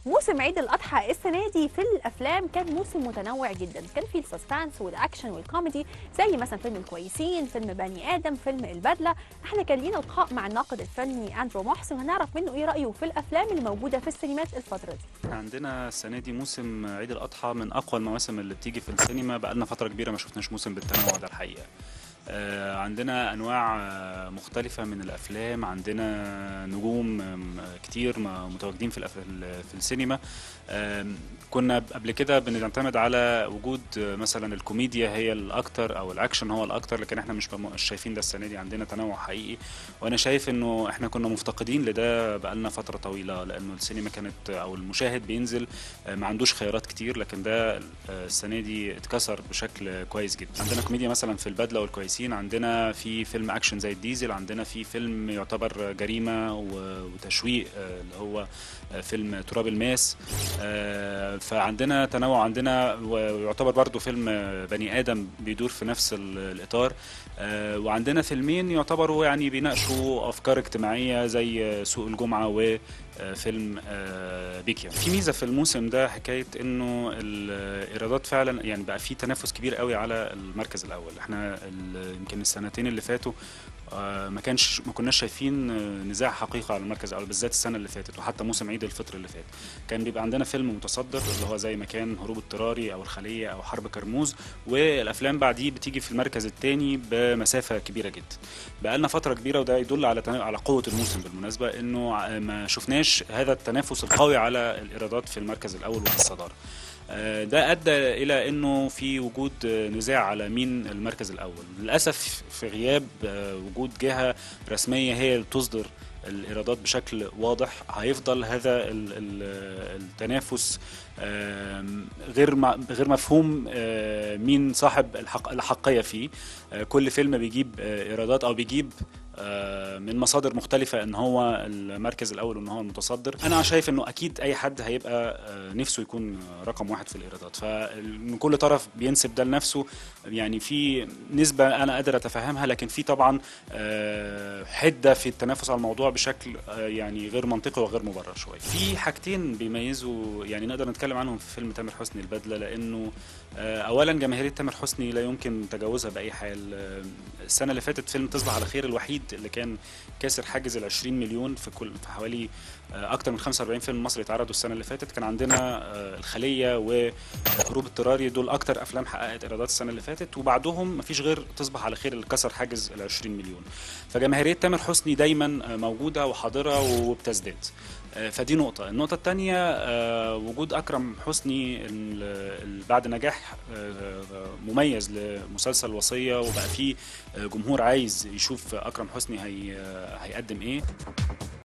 موسم عيد الاضحى السنه دي في الافلام كان موسم متنوع جدا كان فيه السسبانس والاكشن والكوميدي زي مثلا فيلم الكويسين فيلم بني ادم فيلم البدله احنا كان لينا لقاء مع الناقد الفني اندرو محسن هنعرف منه ايه رايه في الافلام اللي موجوده في السينمات الفتره دي عندنا السنه دي موسم عيد الاضحى من اقوى المواسم اللي بتيجي في السينما بقالنا فتره كبيره ما شفناش موسم بالتنوع ده الحقيقه آه، عندنا انواع آه، مختلفه من الافلام عندنا نجوم آم، كتير م- متواجدين في الأف- ال- في السينما آم، كنا قبل كده بنعتمد على وجود آه، مثلا الكوميديا هي الاكتر او الاكشن هو الاكتر لكن احنا مش بم- مش شايفين ده السنه دي عندنا تنوع حقيقي وانا شايف انه احنا كنا مفتقدين لده بقالنا فتره طويله لانه السينما كانت او المشاهد بينزل آه، ما عندوش خيارات كتير لكن ده آه، السنه دي اتكسر بشكل كويس جدا عندنا كوميديا مثلا في البدله والكويسين عندنا في فيلم اكشن زي الديزل عندنا في فيلم يعتبر جريمه و- وتشويق آه، اللي هو آه، فيلم تراب الماس آه، فعندنا تنوع عندنا ويعتبر برضو فيلم آه، بني ادم بيدور في نفس ال- الاطار آه، وعندنا فيلمين يعتبروا يعني بيناقشوا افكار اجتماعيه زي آه، سوق الجمعه وفيلم بيكيا في ميزه في الموسم ده حكايه انه الايرادات فعلا يعني بقى في تنافس كبير قوي على المركز الاول احنا ال- يمكن السنتين اللي فاتوا آه، ما كانش ما كناش شايفين آه، نزاع حقيقي على المركز الاول بالذات السنه اللي فاتت وحتى موسم عيد الفطر اللي فات كان بيبقى عندنا فيلم متصدر اللي هو زي ما كان هروب اضطراري او الخليه او حرب كرموز والافلام بعديه بتيجي في المركز الثاني بمسافه كبيره جدا بقى لنا فتره كبيره وده يدل على تنا- على قوه الموسم بالمناسبه انه ع- ما شفناش هذا التنافس القوي على الايرادات في المركز الاول وفي الصداره آه، ده ادى الى انه في وجود آه، نزاع على مين المركز الاول للاسف في غياب آه، وجود جهه رسميه هي اللي تصدر الايرادات بشكل واضح هيفضل هذا ال- ال- التنافس آم، غير مع- غير مفهوم آه، مين صاحب الحق الحقيه فيه آه، كل فيلم بيجيب آه، ايرادات او بيجيب آه، من مصادر مختلفة ان هو المركز الاول وان هو المتصدر انا شايف انه اكيد اي حد هيبقى آه، نفسه يكون رقم واحد في الايرادات فمن كل طرف بينسب ده لنفسه يعني في نسبة انا قادر اتفهمها لكن في طبعا آه، حدة في التنافس على الموضوع بشكل آه، يعني غير منطقي وغير مبرر شوية في حاجتين بيميزوا يعني نقدر نتكلم عنهم في فيلم تامر حسني البدلة لانه آه، اولا جماهيريه تامر حسني لا يمكن تجاوزها باي حال آه، السنه اللي فاتت فيلم تصبح على خير الوحيد اللي كان كاسر حاجز ال 20 مليون في كل في حوالي آه، اكتر من 45 فيلم مصري اتعرضوا السنه اللي فاتت كان عندنا آه، الخليه وهروب اضطراري دول اكتر افلام حققت ايرادات السنه اللي فاتت وبعدهم مفيش غير تصبح على خير اللي كسر حاجز ال 20 مليون فجماهيريه تامر حسني دايما آه، موجوده وحاضره وبتزداد آه، فدي نقطة، النقطة الثانية وجود أكرم حسني ال- ال- بعد نجاح آه، مميز لمسلسل وصية وبقى فيه آه، جمهور عايز يشوف أكرم حسني هي هيقدم إيه